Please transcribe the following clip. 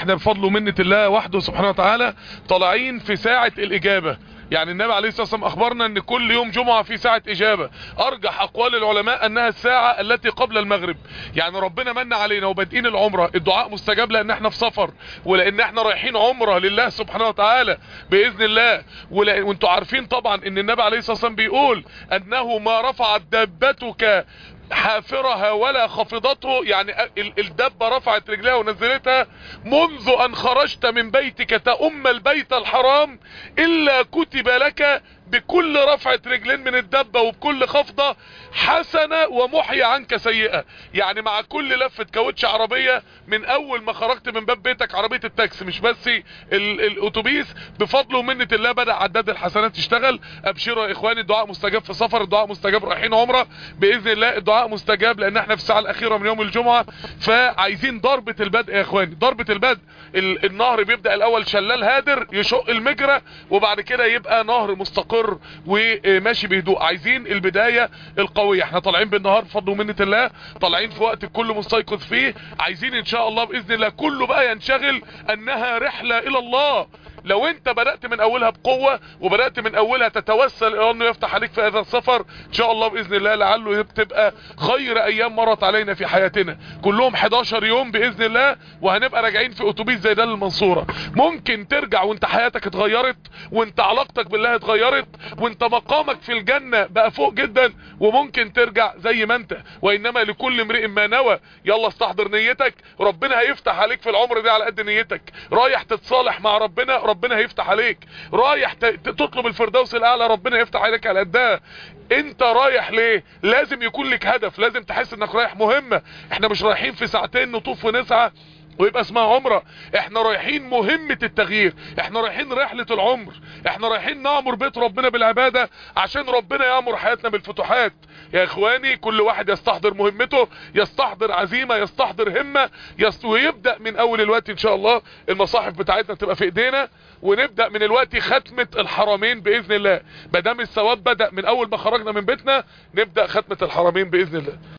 احنا بفضل ومنة الله وحده سبحانه وتعالى طالعين في ساعة الاجابة يعني النبي عليه الصلاة والسلام اخبرنا ان كل يوم جمعة في ساعة اجابة ارجح اقوال العلماء انها الساعة التي قبل المغرب يعني ربنا من علينا وبادئين العمرة الدعاء مستجاب لان احنا في سفر ولان احنا رايحين عمرة لله سبحانه وتعالى باذن الله ولأ... وانتوا عارفين طبعا ان النبي عليه الصلاة والسلام بيقول انه ما رفعت دابتك حافرها ولا خفضته يعني الدبة رفعت رجلها ونزلتها منذ ان خرجت من بيتك تأم البيت الحرام الا كتب لك بكل رفعة رجلين من الدبة وبكل خفضة حسنة ومحي عنك سيئة يعني مع كل لفة كاوتش عربية من اول ما خرجت من باب بيتك عربية التاكسي مش بس الاتوبيس بفضل ومنة الله بدأ عداد الحسنات يشتغل ابشروا يا اخواني الدعاء مستجاب في سفر الدعاء مستجاب رايحين عمرة باذن الله الدعاء مستجاب لان احنا في الساعة الاخيرة من يوم الجمعة فعايزين ضربة البدء يا اخواني ضربة البدء النهر بيبدأ الاول شلال هادر يشق المجرى وبعد كده يبقى نهر مستقر وماشي بهدوء عايزين البداية القوية احنا طالعين بالنهار بفضل ومنة الله طالعين في وقت الكل مستيقظ فيه عايزين ان شاء الله باذن الله كله بقى ينشغل انها رحلة الى الله لو انت بدأت من اولها بقوة وبدأت من اولها تتوسل الى انه يفتح عليك في هذا السفر ان شاء الله باذن الله لعله تبقى خير ايام مرت علينا في حياتنا كلهم 11 يوم باذن الله وهنبقى راجعين في اتوبيس زي ده للمنصورة ممكن ترجع وانت حياتك اتغيرت وانت علاقتك بالله اتغيرت وانت مقامك في الجنة بقى فوق جدا وممكن ترجع زي ما انت وانما لكل امرئ ما نوى يلا استحضر نيتك ربنا هيفتح عليك في العمر ده على قد نيتك رايح تتصالح مع ربنا ربنا هيفتح عليك رايح تطلب الفردوس الاعلى ربنا هيفتح عليك على قدها انت رايح ليه لازم يكون لك هدف لازم تحس انك رايح مهمة احنا مش رايحين في ساعتين نطوف ونسعى ويبقى اسمها عمرة احنا رايحين مهمة التغيير احنا رايحين رحلة العمر احنا رايحين نعمر بيت ربنا بالعبادة عشان ربنا يعمر حياتنا بالفتوحات يا اخواني كل واحد يستحضر مهمته يستحضر عزيمة يستحضر همة يست... ويبدأ من اول الوقت ان شاء الله المصاحف بتاعتنا تبقى في ايدينا ونبدأ من الوقت ختمة الحرمين باذن الله مادام الثواب بدأ من اول ما خرجنا من بيتنا نبدأ ختمة الحرمين باذن الله